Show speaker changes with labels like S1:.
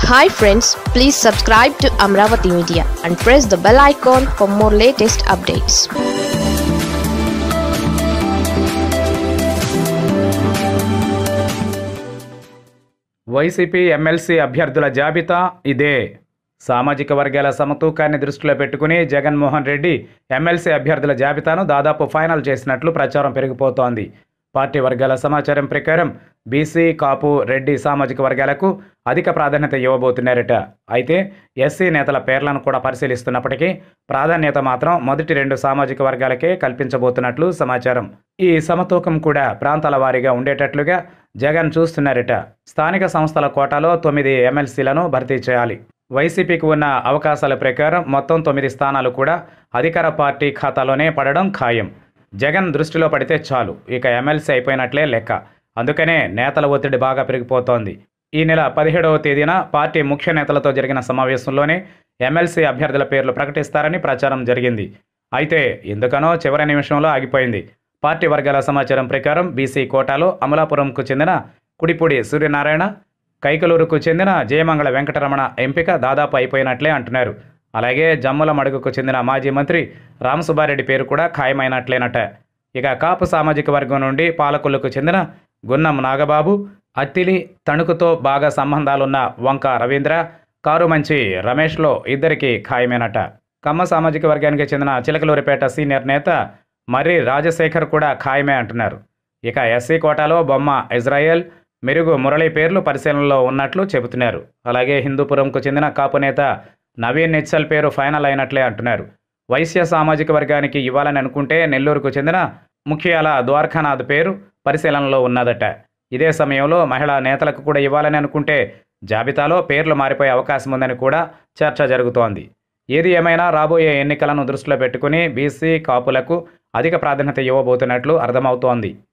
S1: hi friends please subscribe to Amaravati media and press the bell icon for more latest updates
S2: YCP MLC అభ్యర్థుల జాబితా ఇదే సామాజిక వర్గాల సమతూకాన్ని దృష్టిలో పెట్టుకుని జగన్మోహన్ రెడ్డి ఎమ్మెల్సీ అభ్యర్థుల జాబితాను దాదాపు ఫైనల్ చేసినట్లు ప్రచారం పెరిగిపోతోంది పార్టీ వర్గాల సమాచారం ప్రకారం బీసీ కాపు రెడ్డి సామాజిక వర్గాలకు అధిక ప్రాధాన్యత ఇవ్వబోతున్నారట అయితే ఎస్సీ నేతల పేర్లను కూడా పరిశీలిస్తున్నప్పటికీ ప్రాధాన్యత మాత్రం మొదటి రెండు సామాజిక వర్గాలకే కల్పించబోతున్నట్లు సమాచారం ఈ సమతూకం కూడా ప్రాంతాల వారీగా ఉండేటట్లుగా జగన్ చూస్తున్నారట స్థానిక సంస్థల కోటాలో తొమ్మిది ఎమ్మెల్సీలను భర్తీ చేయాలి వైసీపీకి ఉన్న అవకాశాల ప్రకారం మొత్తం తొమ్మిది స్థానాలు కూడా అధికార పార్టీ ఖాతాలోనే పడడం ఖాయం జగన్ దృష్టిలో పడితే చాలు ఇక ఎమ్మెల్సీ అయిపోయినట్లే లెక్క అందుకనే నేతల ఒత్తిడి బాగా పెరిగిపోతోంది ఈ నెల పదిహేడవ తేదీన పార్టీ ముఖ్య నేతలతో జరిగిన సమావేశంలోనే ఎమ్మెల్సీ అభ్యర్థుల పేర్లు ప్రకటిస్తారని ప్రచారం జరిగింది అయితే ఎందుకనో చివరి నిమిషంలో ఆగిపోయింది పార్టీ వర్గాల సమాచారం ప్రకారం బీసీ కోటాలో అమలాపురంకు చెందిన కుడిపూడి సూర్యనారాయణ కైకలూరుకు చెందిన జయమంగళ వెంకటరమణ ఎంపిక దాదాపు అయిపోయినట్లే అంటున్నారు అలాగే జమ్ముల మడుగుకు చెందిన మాజీ మంత్రి రామసుబ్బారెడ్డి పేరు కూడా ఖాయమైనట్లేనట ఇక కాపు సామాజిక వర్గం నుండి పాలకులకు చెందిన గున్నం నాగబాబు అత్తిలి తణుకుతో బాగా సంబంధాలున్న వంక రవీంద్ర కారుమంచి రమేష్లో ఇద్దరికి ఖాయమేనట కమ్మ సామాజిక వర్గానికి చెందిన చిలకలూరిపేట సీనియర్ నేత మర్రి రాజశేఖర్ కూడా ఖాయమే అంటున్నారు ఇక ఎస్సీ కోటాలో బొమ్మ ఇజ్రాయెల్ మెరుగు మురళి పేర్లు పరిశీలనలో ఉన్నట్లు చెబుతున్నారు అలాగే హిందూపురంకు చెందిన కాపు నేత నవీన్ నిచ్చల్ పేరు ఫైనల్ అయినట్లే అంటున్నారు వైశ్య సామాజిక వర్గానికి ఇవ్వాలని అనుకుంటే నెల్లూరుకు చెందిన ముఖ్యాల ద్వారకానాథ్ పేరు పరిశీలనలో ఉన్నదట ఇదే సమయంలో మహిళా నేతలకు కూడా ఇవ్వాలని అనుకుంటే జాబితాలో పేర్లు మారిపోయే అవకాశం ఉందని కూడా చర్చ జరుగుతోంది ఏది ఏమైనా రాబోయే ఎన్నికలను దృష్టిలో పెట్టుకుని బీసీ కాపులకు అధిక ప్రాధాన్యత ఇవ్వబోతున్నట్లు అర్థమవుతోంది